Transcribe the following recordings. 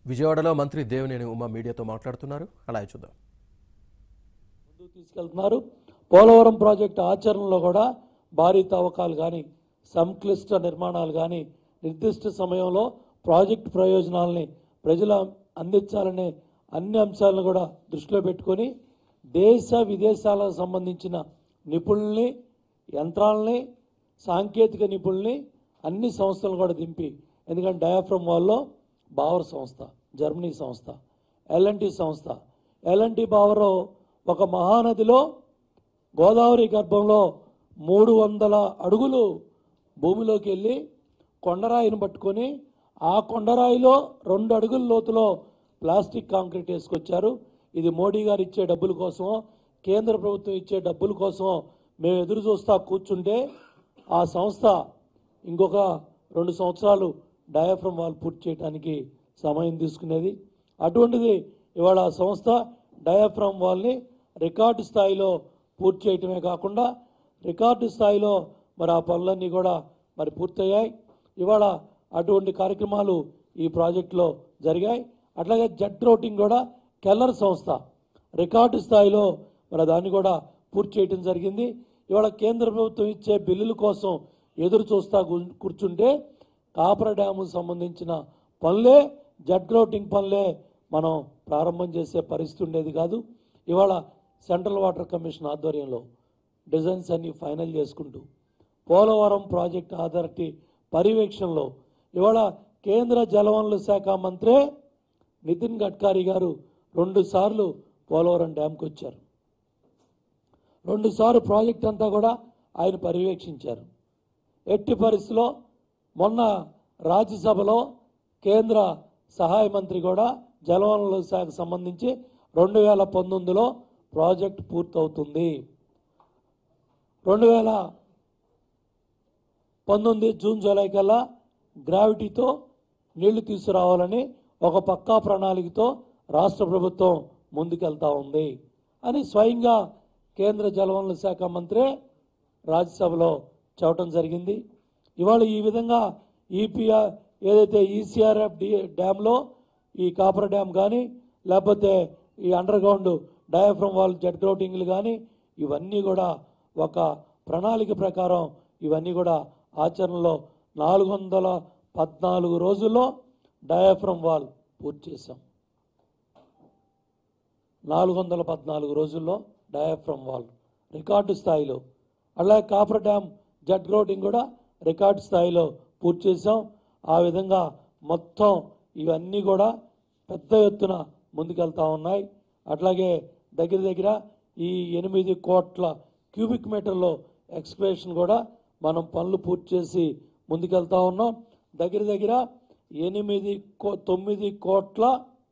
విజయవాడలో మంత్రి దేవినేని ఉమ మీడియాతో మాట్లాడుతున్నారు అలాగే చూద్దాం ముందుకు తీసుకెళ్తున్నారు పోలవరం ప్రాజెక్టు ఆచరణలో కూడా భారీ తవ్వకాలు కానీ సంక్లిష్ట నిర్మాణాలు కానీ నిర్దిష్ట సమయంలో ప్రాజెక్టు ప్రయోజనాలని ప్రజలు అందించాలనే అన్ని అంశాలను కూడా దృష్టిలో పెట్టుకొని దేశ విదేశాలకు సంబంధించిన నిపుణుల్ని యంత్రాలని సాంకేతిక నిపుణుల్ని అన్ని సంస్థలు కూడా దింపి ఎందుకంటే డయాఫ్రమ్ వాల్లో బావర్ సంస్థ జర్మనీ సంస్థ ఎల్ఎన్టీ సంస్థ ఎల్ఎన్టీ బావర్ ఒక మహానదిలో గోదావరి గర్భంలో మూడు వందల అడుగులు భూమిలోకి వెళ్ళి కొండరాయిని పట్టుకొని ఆ కొండరాయిలో రెండు అడుగుల లోతులో ప్లాస్టిక్ కాంక్రీట్ వేసుకొచ్చారు ఇది మోడీ గారు ఇచ్చే డబ్బుల కోసం కేంద్ర ప్రభుత్వం ఇచ్చే డబ్బుల కోసం మేము ఎదురు చూస్తా కూర్చుంటే ఆ సంస్థ ఇంకొక రెండు సంవత్సరాలు డయాఫ్రమ్ వాల్ పూర్తి చేయడానికి సమయం తీసుకునేది అటువంటిది ఇవాళ ఆ సంస్థ డయాఫ్రమ్ వాల్ని రికార్డు స్థాయిలో పూర్తి చేయటమే కాకుండా రికార్డు స్థాయిలో మరి ఆ పనులన్నీ కూడా మరి పూర్తయ్యాయి ఇవాళ అటువంటి కార్యక్రమాలు ఈ ప్రాజెక్టులో జరిగాయి అట్లాగే జెట్ రౌటింగ్ కూడా కెల్లర్ సంస్థ రికార్డు స్థాయిలో మరి దాన్ని కూడా పూర్తి చేయడం జరిగింది ఇవాళ కేంద్ర ప్రభుత్వం ఇచ్చే బిల్లుల కోసం ఎదురు చూస్తా గు- కూర్చుంటే కాపర డ్యాము సంబంధించిన పనులే జెట్ రౌటింగ్ పనులే మనం ప్రారంభం చేసే పరిస్థితి ఉండేది కాదు ఇవాళ సెంట్రల్ వాటర్ కమిషన్ ఆధ్వర్యంలో డిజైన్స్ అన్ని ఫైనల్ చేసుకుంటూ పోలవరం ప్రాజెక్ట్ అథారిటీ పర్యవేక్షణలో ఇవాళ కేంద్ర జలవనరుల శాఖ మంత్రే నితిన్ గడ్కరీ గారు రెండు సార్లు పోలవరం డ్యాంకి వచ్చారు రెండు సార్లు ప్రాజెక్ట్ అంతా కూడా ఆయన పర్యవేక్షించారు ఎట్టి పరిస్థితిలో మొన్న రాజ్యసభలో కేంద్ర సహాయ మంత్రి కూడా జలవనరుల శాఖకు సంబంధించి రెండు వేల పంతొమ్మిదిలో ప్రాజెక్ట్ పూర్తవుతుంది రెండు వేల పంతొమ్మిది జూన్ జూలై కల్లా గ్రావిటీతో నీళ్లు తీసుకురావాలని ఒక పక్కా ప్రణాళికతో రాష్ట్ర ప్రభుత్వం ముందుకెళ్తా ఉంది అని స్వయంగా కేంద్ర జలవనరుల శాఖ మంత్రి రాజ్యసభలో చెప్పడం జరిగింది ఇవాళ ఈ విధంగా ఈపీఆర్ ఏదైతే ఈసీఆర్ఎఫ్ డి డ్యాంలో ఈ కాపర్ డ్యామ్ కానీ లేకపోతే ఈ underground diaphragm wall jet గ్రౌటింగ్లు కానీ ఇవన్నీ కూడా ఒక ప్రణాళిక ప్రకారం ఇవన్నీ కూడా ఆచరణలో నాలుగు వందల పద్నాలుగు రోజుల్లో డయాఫ్రమ్ వాల్ పూర్తి చేశాం నాలుగు వందల పద్నాలుగు రోజుల్లో డయాఫ్రమ్ వాల్ రికార్డు స్థాయిలో అలాగే కాపర్ డ్యామ్ జెట్ గ్రౌటింగ్ కూడా రికార్డు స్థాయిలో పూర్తి చేశాం ఆ విధంగా మొత్తం ఇవన్నీ కూడా పెద్ద ఎత్తున ముందుకెళ్తా ఉన్నాయి అట్లాగే దగ్గర దగ్గర ఈ ఎనిమిది కోట్ల క్యూబిక్ మీటర్లో ఎక్స్కవేషన్ కూడా మనం పనులు పూర్తి చేసి ముందుకెళ్తా ఉన్నాం దగ్గర దగ్గర ఎనిమిది కో తొమ్మిది కోట్ల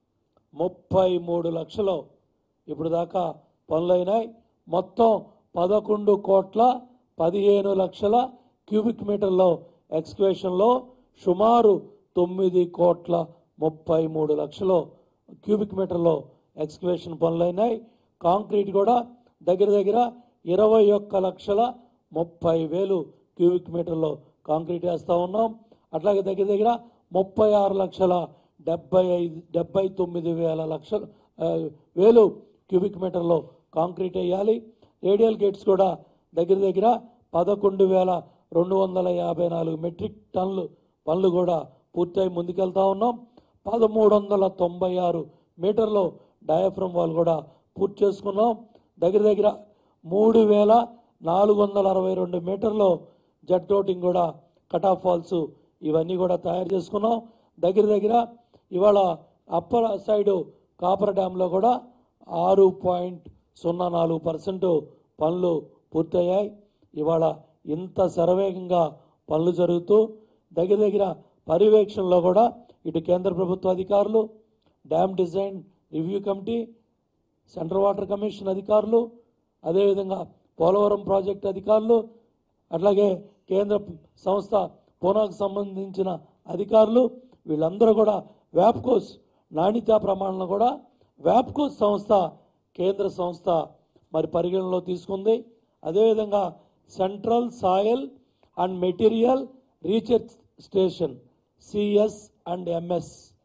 ముప్పై మూడు లక్షలు ఇప్పుడు దాకా పనులైనాయి మొత్తం పదకొండు కోట్ల పదిహేను లక్షల క్యూబిక్ మీటర్లో ఎక్స్కవేషన్లో సుమారు తొమ్మిది కోట్ల ముప్పై మూడు లక్షలు క్యూబిక్ మీటర్లో ఎక్స్కవేషన్ పనులైనాయి కాంక్రీట్ కూడా దగ్గర దగ్గర ఇరవై ఒక్క లక్షల ముప్పై వేలు క్యూబిక్ మీటర్లో కాంక్రీట్ వేస్తూ ఉన్నాం అట్లాగే దగ్గర దగ్గర ముప్పై ఆరు లక్షల డెబ్బై ఐదు డెబ్బై తొమ్మిది వేల లక్షల ఆ, వేలు క్యూబిక్ మీటర్లో కాంక్రీట్ వేయాలి రేడియల్ గేట్స్ కూడా దగ్గర దగ్గర పదకొండు వేల రెండు వందల యాభై నాలుగు మెట్రిక్ టన్నులు పనులు కూడా పూర్తయి ముందుకెళ్తా ఉన్నాం పదమూడు వందల తొంభై ఆరు మీటర్లు డయాఫ్రమ్ వాల్ కూడా పూర్తి చేసుకున్నాం దగ్గర దగ్గర మూడు వేల నాలుగు వందల అరవై రెండు మీటర్లు జెట్ రోటింగ్ కూడా కట్ ఆఫ్ ఫాల్స్ ఇవన్నీ కూడా తయారు చేసుకున్నాం దగ్గర దగ్గర ఇవాళ అప్పర్ సైడు కాపర్ డ్యాంలో కూడా ఆరు పాయింట్ సున్నా నాలుగు పర్సెంట్ పనులు పూర్తయ్యాయి ఇవాళ ఇంత శరవేగంగా పనులు జరుగుతూ దగ్గర దగ్గర పర్యవేక్షణలో కూడా ఇటు కేంద్ర ప్రభుత్వ అధికారులు dam design review committee central water commission అధికారులు అదేవిధంగా పోలవరం ప్రాజెక్ట్ అధికారులు అట్లాగే కేంద్ర సంస్థ పూనాకు సంబంధించిన అధికారులు వీళ్ళందరూ కూడా వ్యాప్కోస్ నాణ్యతా ప్రమాణాలను కూడా వ్యాప్కోస్ సంస్థ కేంద్ర సంస్థ మరి పరిగణనలో తీసుకుంది అదేవిధంగా central soil and material research station CS and MS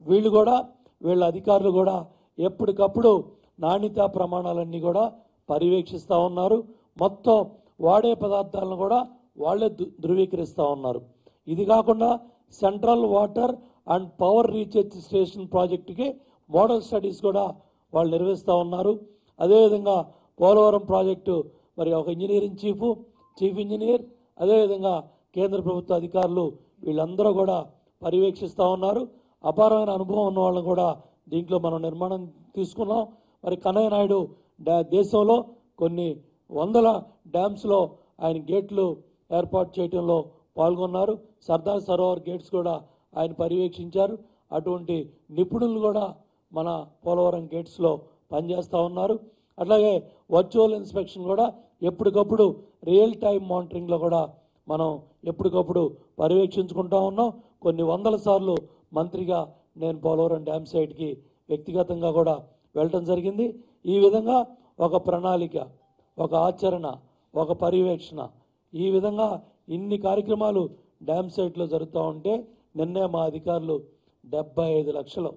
వీళ్ళు కూడా వీళ్ళ అధికారులు కూడా ఎప్పటికప్పుడు నాణ్యతా ప్రమాణాలన్నీ కూడా పర్యవేక్షిస్తూ ఉన్నారు మొత్తం వాడే పదార్థాలను కూడా వాళ్ళే ధృ- ధృవీకరిస్తూ ఉన్నారు ఇది కాకుండా central water and power research station ప్రాజెక్టుకి మోడల్ స్టడీస్ కూడా వాళ్ళు నిర్వహిస్తూ ఉన్నారు అదేవిధంగా పోలవరం ప్రాజెక్టు మరి ఒక ఇంజనీరింగ్ చీఫ్ చీఫ్ ఇంజనీర్ అదేవిధంగా కేంద్ర ప్రభుత్వ అధికారులు వీళ్ళందరూ కూడా పర్యవేక్షిస్తూ ఉన్నారు అపారమైన అనుభవం ఉన్న వాళ్ళని కూడా దీంట్లో మనం నిర్మాణం తీసుకున్నాం మరి కన్నయ్య నాయుడు డా దేశంలో కొన్ని వందల డ్యామ్స్లో ఆయన గేట్లు ఏర్పాటు చేయడంలో పాల్గొన్నారు సర్దార్ సరోవర్ గేట్స్ కూడా ఆయన పర్యవేక్షించారు అటువంటి నిపుణులు కూడా మన పోలవరం గేట్స్లో పనిచేస్తూ ఉన్నారు అట్లాగే వర్చువల్ ఇన్స్పెక్షన్ కూడా ఎప్పటికప్పుడు రియల్ టైం మానిటరింగ్లో కూడా మనం ఎప్పటికప్పుడు పర్యవేక్షించుకుంటా ఉన్నాం కొన్ని వందల సార్లు మంత్రిగా నేను పోలవరం డ్యామ్ సైట్కి వ్యక్తిగతంగా కూడా వెళ్ళటం జరిగింది ఈ విధంగా ఒక ప్రణాళిక ఒక ఆచరణ ఒక పర్యవేక్షణ ఈ విధంగా ఇన్ని కార్యక్రమాలు డ్యామ్ సైట్లో జరుగుతూ ఉంటే నిన్నే మా అధికారులు డెబ్బై ఐదు లక్షలు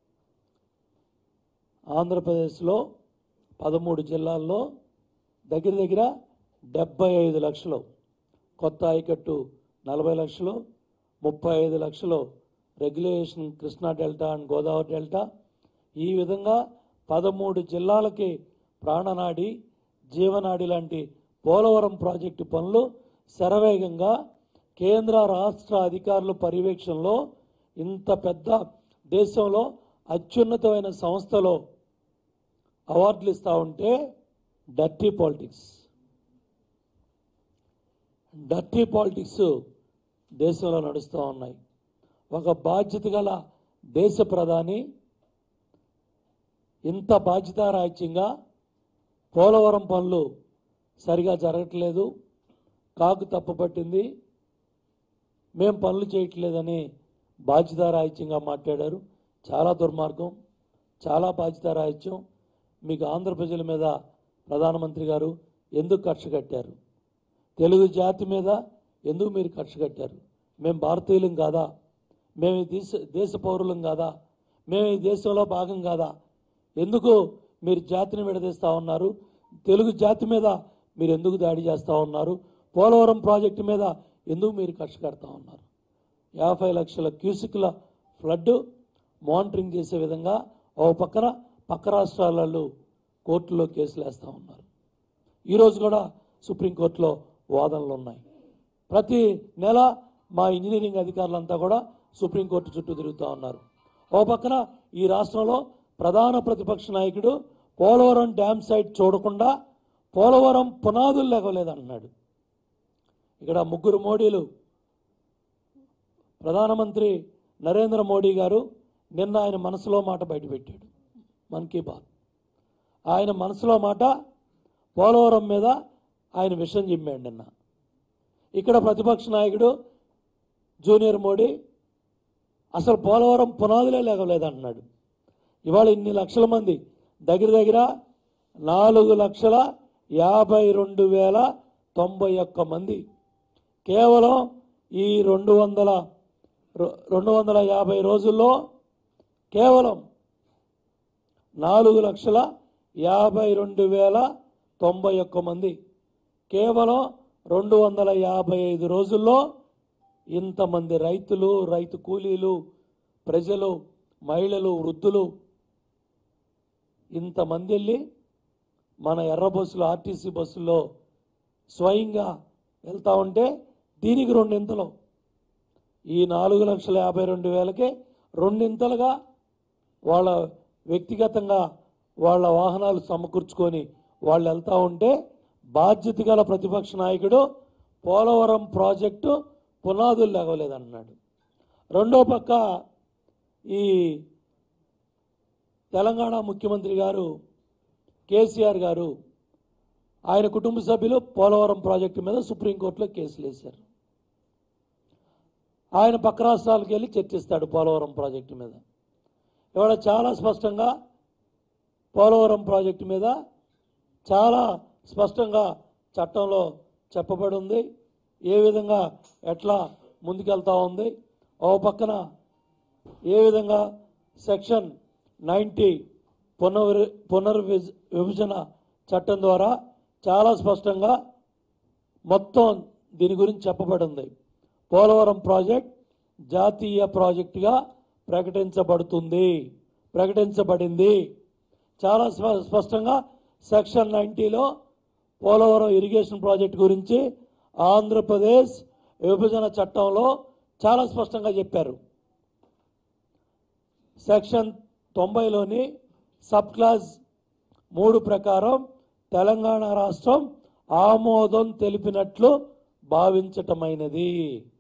ఆంధ్రప్రదేశ్లో పదమూడు జిల్లాల్లో దగ్గర దగ్గర డెబ్బై ఐదు లక్షలు కొత్త ఆయకట్టు నలభై లక్షలు ముప్పై ఐదు లక్షలు regulation Krishna delta and Godavari delta ఈ విధంగా పదమూడు జిల్లాలకి ప్రాణనాడి జీవనాడి లాంటి పోలవరం ప్రాజెక్టు పనులు శరవేగంగా కేంద్ర రాష్ట్ర అధికారుల పర్యవేక్షణలో ఇంత పెద్ద దేశంలో అత్యున్నతమైన సంస్థలో అవార్డులు ఇస్తూ ఉంటే డర్టీ పాలిటిక్స్ డర్టీ పాలిటిక్స్ దేశంలో నడుస్తూ ఉన్నాయి ఒక బాధ్యత గల దేశ ప్రధాని ఇంత బాధ్యతారాహిత్యంగా పోలవరం పనులు సరిగా జరగట్లేదు కాకు తప్పుపట్టింది మేం పనులు చేయట్లేదని బాధ్యతారాహిత్యంగా మాట్లాడారు చాలా దుర్మార్గం చాలా బాధ్యతారాహిత్యం మీకు ఆంధ్ర ప్రజల మీద ప్రధానమంత్రి గారు ఎందుకు కక్ష కట్టారు తెలుగు జాతి మీద ఎందుకు మీరు కక్ష కట్టారు మేము భారతీయులం కాదా మేము ఈ దేశ దేశ పౌరులం కాదా మేము ఈ దేశంలో భాగం కాదా ఎందుకు మీరు జాతిని విడదీస్తూ ఉన్నారు తెలుగు జాతి మీద మీరు ఎందుకు దాడి చేస్తూ ఉన్నారు పోలవరం ప్రాజెక్టు మీద ఎందుకు మీరు కక్ష కడతా ఉన్నారు యాభై లక్షల క్యూసిక్ల ఫ్లడ్ మానిటరింగ్ చేసే విధంగా ఓ పక్కన పక్క రాష్ట్రాలలో కోర్టులో కేసులు వేస్తూ ఉన్నారు ఈరోజు కూడా సుప్రీంకోర్టులో వాదనలు ఉన్నాయి ప్రతి నెల మా ఇంజనీరింగ్ అధికారులంతా కూడా సుప్రీంకోర్టు చుట్టూ తిరుగుతూ ఉన్నారు ఓ పక్కన ఈ రాష్ట్రంలో ప్రధాన ప్రతిపక్ష నాయకుడు పోలవరం డ్యామ్ సైట్ చూడకుండా పోలవరం పునాదులు లేకలేదన్నాడు ఇక్కడ ముగ్గురు మోడీలు ప్రధానమంత్రి నరేంద్ర మోడీ గారు నిన్న ఆయన మనసులో మాట బయటపెట్టాడు మన్ కీ బాత్ ఆయన మనసులో మాట పోలవరం మీద ఆయన విషయం చెప్పాడు నిన్న ఇక్కడ ప్రతిపక్ష నాయకుడు జూనియర్ మోడీ అసలు పోలవరం పునాదులే లేకలేదంటున్నాడు ఇవాళ ఇన్ని లక్షల మంది దగ్గర దగ్గర నాలుగు లక్షల యాభై రెండు వేల తొంభై ఒక్క మంది కేవలం ఈ రెండు వందల రొ- రెండు వందల యాభై రోజుల్లో కేవలం నాలుగు లక్షల యాభై రెండు వేల తొంభై ఒక్క మంది కేవలం రెండు వందల యాభై ఐదు రోజుల్లో ఇంతమంది రైతులు రైతు కూలీలు ప్రజలు మహిళలు వృద్ధులు ఇంతమంది వెళ్ళి మన ఎర్ర బస్సులు ఆర్టీసీ బస్సుల్లో స్వయంగా వెళ్తా ఉంటే దీనికి రెండింతలు ఈ నాలుగు లక్షల యాభై రెండు వేలకే రెండింతలుగా వాళ్ళ వ్యక్తిగతంగా వాళ్ళ వాహనాలు సమకూర్చుకొని వాళ్ళు వెళ్తూ ఉంటే బాధ్యత గల ప్రతిపక్ష నాయకుడు పోలవరం ప్రాజెక్టు పునాదులు లేవలేదన్నాడు రెండో పక్క ఈ తెలంగాణ ముఖ్యమంత్రి గారు కేసీఆర్ గారు ఆయన కుటుంబ సభ్యులు పోలవరం ప్రాజెక్టు మీద సుప్రీంకోర్టులో కేసులు వేశారు ఆయన పక్క రాష్ట్రాలకు వెళ్ళి చర్చిస్తాడు పోలవరం ప్రాజెక్టు మీద ఇవాళ చాలా స్పష్టంగా పోలవరం ప్రాజెక్టు మీద చాలా స్పష్టంగా చట్టంలో చెప్పబడి ఉంది ఏ విధంగా ఎట్లా ముందుకెళ్తా ఉంది ఓ పక్కన ఏ విధంగా సెక్షన్ నైంటీ పునర్ పునర్విభ విభజన చట్టం ద్వారా చాలా స్పష్టంగా మొత్తం దీని గురించి చెప్పబడింది పోలవరం ప్రాజెక్ట్ జాతీయ ప్రాజెక్టుగా ప్రకటించబడుతుంది ప్రకటించబడింది చాలా స్ప- స్పష్టంగా సెక్షన్ నైంటీలో పోలవరం ఇరిగేషన్ ప్రాజెక్ట్ గురించి ఆంధ్రప్రదేశ్ విభజన చట్టంలో చాలా స్పష్టంగా చెప్పారు సెక్షన్ తొంభైలోని సబ్ క్లాస్ మూడు ప్రకారం తెలంగాణ రాష్ట్రం ఆమోదం తెలిపినట్లు భావించటమైనది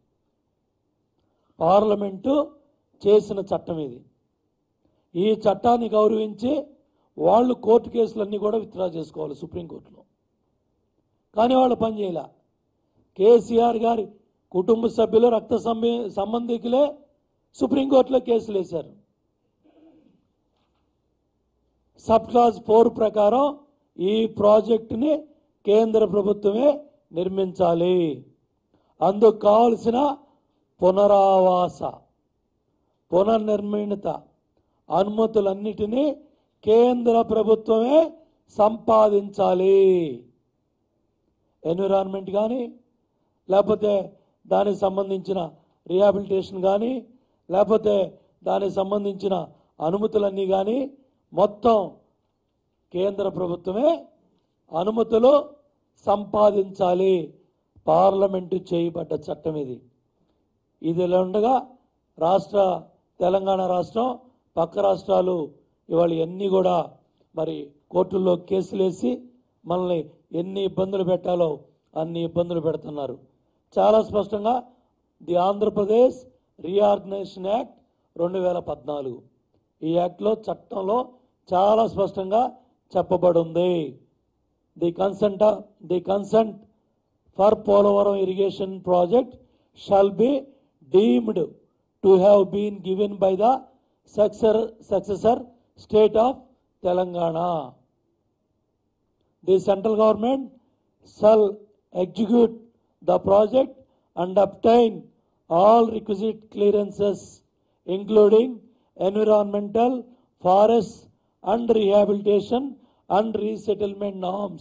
పార్లమెంటు చేసిన చట్టం ఇది ఈ చట్టాన్ని గౌరవించి వాళ్ళు కోర్టు కేసులన్నీ కూడా విత్డ్రా చేసుకోవాలి సుప్రీంకోర్టులో కానీ వాళ్ళు పని చేయలే కేసీఆర్ గారి కుటుంబ సభ్యులు రక్త సంబ- సంబంధికులే సుప్రీంకోర్టులో కేసులు వేశారు సబ్ క్లాస్ ఫోర్ ప్రకారం ఈ ప్రాజెక్టుని కేంద్ర ప్రభుత్వమే నిర్మించాలి అందుకు కావలసిన పునరావాస పునర్నిర్మిత అనుమతులన్నిటినీ కేంద్ర ప్రభుత్వమే సంపాదించాలి ఎన్విరాన్మెంట్ కానీ లేకపోతే దానికి సంబంధించిన రిహాబిలిటేషన్ కానీ లేకపోతే దానికి సంబంధించిన అనుమతులన్నీ కానీ మొత్తం కేంద్ర ప్రభుత్వమే అనుమతులు సంపాదించాలి పార్లమెంటు చేయబడ్డ చట్టం ఇది ఇది ఇలా ఉండగా రాష్ట్ర తెలంగాణ రాష్ట్రం పక్క రాష్ట్రాలు ఇవాళ ఎన్ని కూడా మరి కోర్టుల్లో కేసులు వేసి మనల్ని ఎన్ని ఇబ్బందులు పెట్టాలో అన్ని ఇబ్బందులు పెడుతున్నారు చాలా స్పష్టంగా ది ఆంధ్రప్రదేశ్ రీఆర్గనైజేషన్ యాక్ట్ రెండు వేల పద్నాలుగు ఈ యాక్ట్లో చట్టంలో చాలా స్పష్టంగా చెప్పబడి ఉంది the consent the consent for Polavaram irrigation project shall be deemed to have been given by the successor successor state of Telangana the central government shall execute the project and obtain all requisite clearances, including environmental, forest, and rehabilitation and resettlement norms.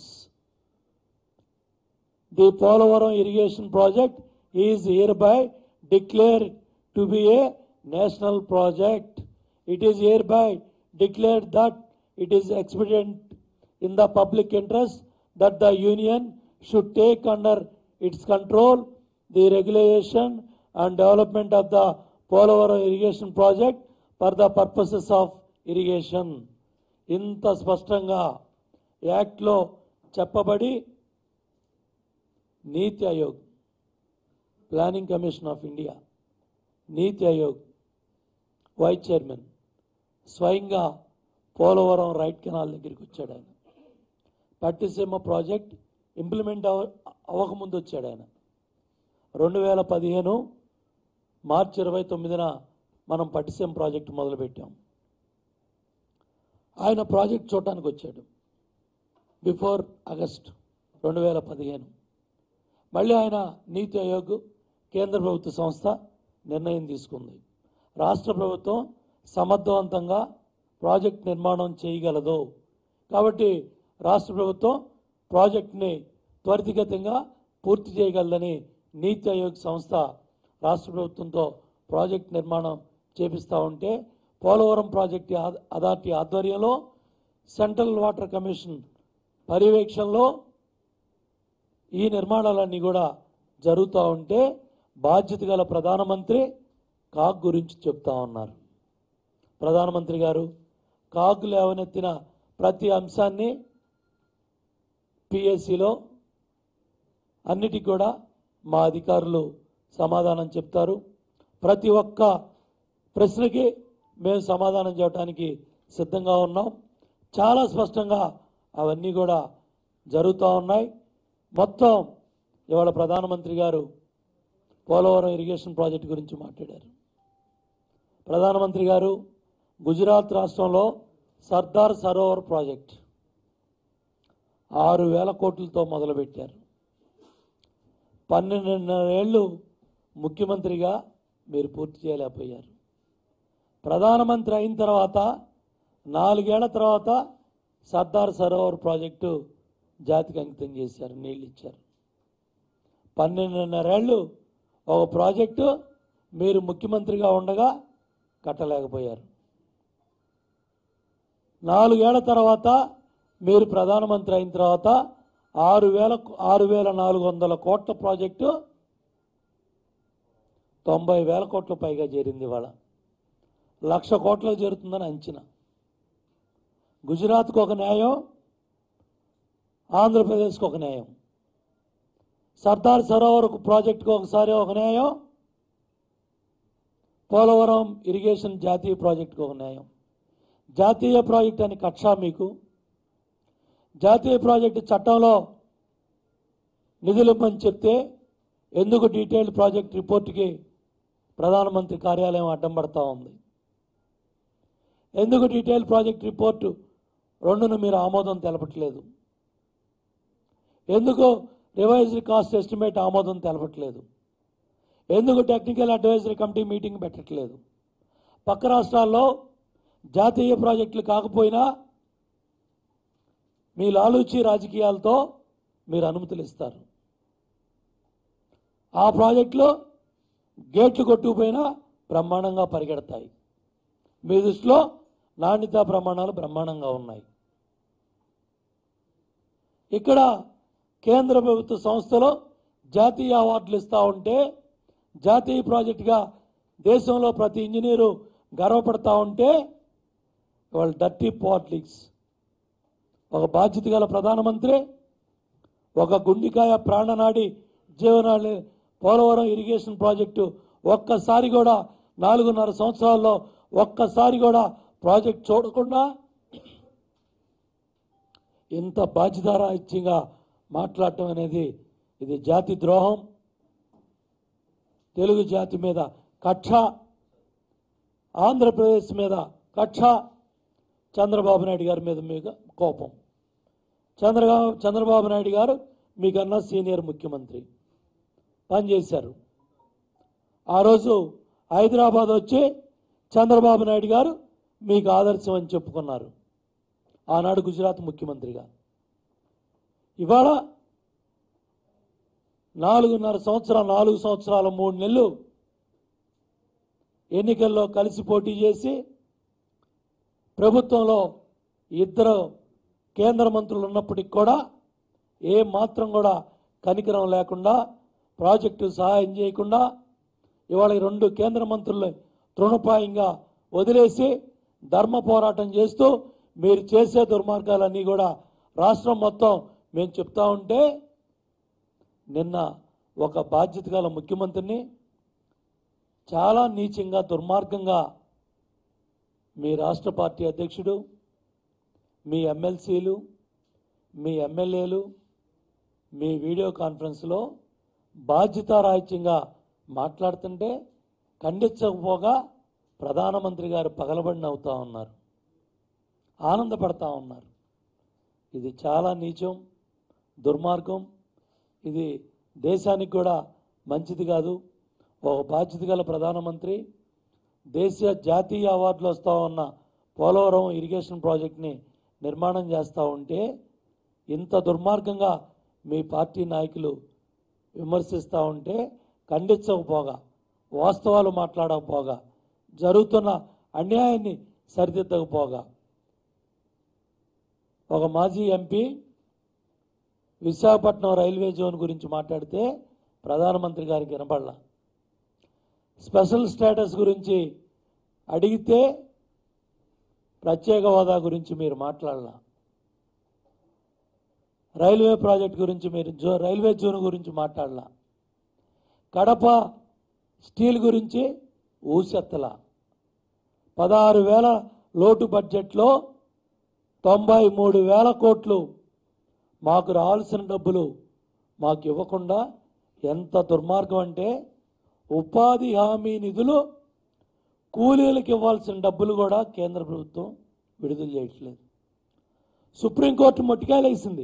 The Polavaram irrigation project is hereby declared to be a national project. It is hereby declared that it is expedient in the public interest that the union should take under its control the regulation and development of the Polavaram irrigation project for the purposes of irrigation. ఇంత స్పష్టంగా యాక్ట్లో చెప్పబడి NITI Aayog planning commission of India NITI Aayog vice chairman స్వయంగా Polavaram right canal దగ్గరికి వచ్చాడు ఆయన Pattiseema project implement అవ అవ్వకముందు వచ్చాడు ఆయన రెండు వేల పదిహేను మార్చి ఇరవై తొమ్మిదిన మనం పట్టిసీమ ప్రాజెక్ట్ మొదలుపెట్టాం ఆయన ప్రాజెక్ట్ చూడటానికి వచ్చాడు బిఫోర్ ఆగస్ట్ రెండు వేల పదిహేను మళ్ళీ ఆయన నీతి ఆయోగ్ కేంద్ర ప్రభుత్వ సంస్థ నిర్ణయం తీసుకుంది రాష్ట్ర ప్రభుత్వం సమర్థవంతంగా ప్రాజెక్ట్ నిర్మాణం చేయగలదు కాబట్టి రాష్ట్ర ప్రభుత్వం ప్రాజెక్ట్ని త్వరితగతంగా పూర్తి చేయగలదని నీతి ఆయోగ్ సంస్థ రాష్ట్ర ప్రభుత్వంతో ప్రాజెక్ట్ నిర్మాణం చేపిస్తూ ఉంటే పోలవరం ప్రాజెక్ట్ ఆ- అథారిటీ ఆధ్వర్యంలో సెంట్రల్ వాటర్ కమిషన్ పర్యవేక్షణలో ఈ నిర్మాణాలన్నీ కూడా జరుగుతూ ఉంటే బాధ్యత గల ప్రధానమంత్రి కాగ్ గురించి చెప్తా ఉన్నారు ప్రధానమంత్రి గారు కాగ్ లేవనెత్తిన ప్రతి అంశాన్ని పిఎస్సిలో అన్నిటికి కూడా మా అధికారులు సమాధానం చెప్తారు ప్రతి ఒక్క ప్రశ్నకి మేము సమాధానం చెప్పడానికి సిద్ధంగా ఉన్నాం చాలా స్పష్టంగా అవన్నీ కూడా జరుగుతూ ఉన్నాయి మొత్తం ఇవాళ ప్రధానమంత్రి గారు పోలవరం ఇరిగేషన్ ప్రాజెక్ట్ గురించి మాట్లాడారు ప్రధానమంత్రి గారు గుజరాత్ రాష్ట్రంలో సర్దార్ సరోవర్ ప్రాజెక్ట్ ఆరు వేల కోట్లతో మొదలుపెట్టారు పన్నెండున్నర ఏళ్ళు ముఖ్యమంత్రిగా మీరు పూర్తి చేయలేకపోయారు ప్రధానమంత్రి అయిన తర్వాత నాలుగేళ్ల తర్వాత సర్దార్ సరోవర్ ప్రాజెక్టు జాతికి అంకితం చేశారు నీళ్ళు ఇచ్చారు పన్నెండున్నరేళ్ళు ఒక ప్రాజెక్టు మీరు ముఖ్యమంత్రిగా ఉండగా కట్టలేకపోయారు నాలుగేళ్ల తర్వాత మీరు ప్రధానమంత్రి అయిన తర్వాత ఆరు వేల ఆరు వేల నాలుగు వందల కోట్ల ప్రాజెక్టు తొంభై వేల కోట్ల పైగా చేరింది ఇవాళ లక్ష కోట్లకు చేరుతుందని అంచనా గుజరాత్కు ఒక న్యాయం ఆంధ్రప్రదేశ్కి ఒక న్యాయం సర్దార్ సరోవర్ ప్రాజెక్టుకు ఒకసారి ఒక న్యాయం పోలవరం ఇరిగేషన్ జాతీయ ప్రాజెక్టుకు ఒక న్యాయం జాతీయ ప్రాజెక్ట్ అని కక్ష మీకు జాతీయ ప్రాజెక్టు చట్టంలో నిధులు ఇవ్వమని చెప్తే ఎందుకు డీటెయిల్డ్ ప్రాజెక్ట్ రిపోర్ట్కి ప్రధానమంత్రి కార్యాలయం అడ్డం పడతా ఉంది ఎందుకు డీటెయిల్ ప్రాజెక్ట్ రిపోర్టు రెండును మీరు ఆమోదం తెలపట్లేదు ఎందుకు రివైజ్డ్ కాస్ట్ ఎస్టిమేట్ ఆమోదం తెలపట్లేదు ఎందుకు టెక్నికల్ అడ్వైజరీ కమిటీ మీటింగ్ పెట్టట్లేదు పక్క రాష్ట్రాల్లో జాతీయ ప్రాజెక్టులు కాకపోయినా మీ లాలూచి రాజకీయాలతో మీరు అనుమతులు ఇస్తారు ఆ ప్రాజెక్టులో గేట్లు కొట్టుకుపోయినా బ్రహ్మాండంగా పరిగెడతాయి మీ దృష్టిలో నాణ్యతా ప్రమాణాలు బ్రహ్మాండంగా ఉన్నాయి ఇక్కడ కేంద్ర ప్రభుత్వ సంస్థలో జాతీయ అవార్డులు ఇస్తూ ఉంటే జాతీయ ప్రాజెక్టుగా దేశంలో ప్రతి ఇంజనీరు గర్వపడతా ఉంటే వాళ్ళ డర్టీ పాలిటిక్స్ ఒక బాధ్యత గల ప్రధానమంత్రి ఒక గుండికాయ ప్రాణనాడి జీవనాడి పోలవరం ఇరిగేషన్ ప్రాజెక్టు ఒక్కసారి కూడా నాలుగున్నర సంవత్సరాల్లో ఒక్కసారి కూడా ప్రాజెక్ట్ చూడకుండా ఇంత బాధ్యతారాహిత్యంగా మాట్లాడటం అనేది ఇది జాతి ద్రోహం తెలుగు జాతి మీద కక్ష ఆంధ్రప్రదేశ్ మీద కక్ష చంద్రబాబు నాయుడు గారి మీద మీద కోపం చంద్రబాబు చంద్రబాబు నాయుడు గారు మీకన్నా సీనియర్ ముఖ్యమంత్రి పనిచేశారు ఆ రోజు హైదరాబాద్ వచ్చి చంద్రబాబు నాయుడు గారు మీకు ఆదర్శం అని చెప్పుకున్నారు ఆనాడు గుజరాత్ ముఖ్యమంత్రిగా ఇవాళ నాలుగున్నర సంవత్సరాలు నాలుగు సంవత్సరాల మూడు నెలలు ఎన్నికల్లో కలిసి పోటీ చేసి ప్రభుత్వంలో ఇద్దరు కేంద్ర మంత్రులు ఉన్నప్పటికి కూడా ఏ మాత్రం కూడా కనికరం లేకుండా ప్రాజెక్టు సహాయం చేయకుండా ఇవాళ ఈ రెండు కేంద్ర మంత్రులు తృణప్రాయంగా వదిలేసి ధర్మ పోరాటం చేస్తూ మీరు చేసే దుర్మార్గాలన్నీ కూడా రాష్ట్రం మొత్తం మేము చెప్తా ఉంటే నిన్న ఒక బాధ్యత గల ముఖ్యమంత్రిని చాలా నీచంగా దుర్మార్గంగా మీ రాష్ట్ర పార్టీ అధ్యక్షుడు మీ ఎమ్మెల్సీలు మీ ఎమ్మెల్యేలు మీ వీడియో కాన్ఫరెన్స్లో బాధ్యతారాహిత్యంగా మాట్లాడుతుంటే ఖండించకపోగా ప్రధానమంత్రి గారు పగలబడిన అవుతా ఉన్నారు ఆనందపడతా ఉన్నారు ఇది చాలా నీచం దుర్మార్గం ఇది దేశానికి కూడా మంచిది కాదు ఒక బాధ్యత గల ప్రధానమంత్రి దేశ జాతీయ అవార్డులు వస్తూ ఉన్న పోలవరం ఇరిగేషన్ ప్రాజెక్ట్ని నిర్మాణం చేస్తూ ఉంటే ఇంత దుర్మార్గంగా మీ పార్టీ నాయకులు విమర్శిస్తూ ఉంటే ఖండించకపోగా వాస్తవాలు మాట్లాడకపోగా జరుగుతున్న అన్యాయాన్ని సరిదిద్దకపోగా ఒక మాజీ ఎంపీ విశాఖపట్నం రైల్వే జోన్ గురించి మాట్లాడితే ప్రధానమంత్రి గారికి వినపడలా స్పెషల్ స్టేటస్ గురించి అడిగితే ప్రత్యేక హోదా గురించి మీరు మాట్లాడాల రైల్వే ప్రాజెక్ట్ గురించి మీరు జో రైల్వే జోన్ గురించి మాట్లాడాల కడప స్టీల్ గురించి ఊసెత్తల పదహారు వేల లోటు బడ్జెట్లో తొంభై మూడు వేల కోట్లు మాకు రావాల్సిన డబ్బులు మాకు ఇవ్వకుండా ఎంత దుర్మార్గం అంటే ఉపాధి హామీ నిధులు కూలీలకు ఇవ్వాల్సిన డబ్బులు కూడా కేంద్ర ప్రభుత్వం విడుదల చేయట్లేదు సుప్రీంకోర్టు మొట్టికాయలేసింది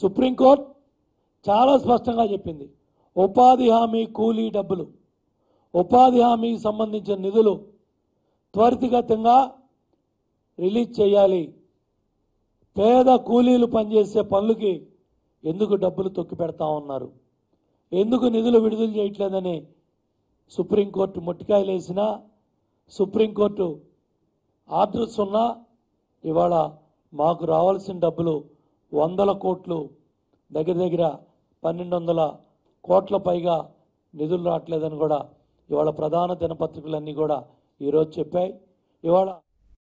సుప్రీంకోర్టు చాలా స్పష్టంగా చెప్పింది ఉపాధి హామీ కూలీ డబ్బులు ఉపాధి హామీకి సంబంధించిన నిధులు త్వరితగతంగా రిలీజ్ చేయాలి పేద కూలీలు పనిచేసే పనులకి ఎందుకు డబ్బులు తొక్కి పెడతా ఉన్నారు ఎందుకు నిధులు విడుదల చేయట్లేదని సుప్రీంకోర్టు ముట్టికాయలు వేసినా సుప్రీంకోర్టు ఆర్డర్స్ ఉన్నా ఇవాళ మాకు రావాల్సిన డబ్బులు వందల కోట్లు దగ్గర దగ్గర పన్నెండు వందల కోట్ల పైగా నిధులు రావట్లేదని కూడా ఇవాళ ప్రధాన దినపత్రికలన్నీ కూడా ఈరోజు చెప్పాయి ఇవాళ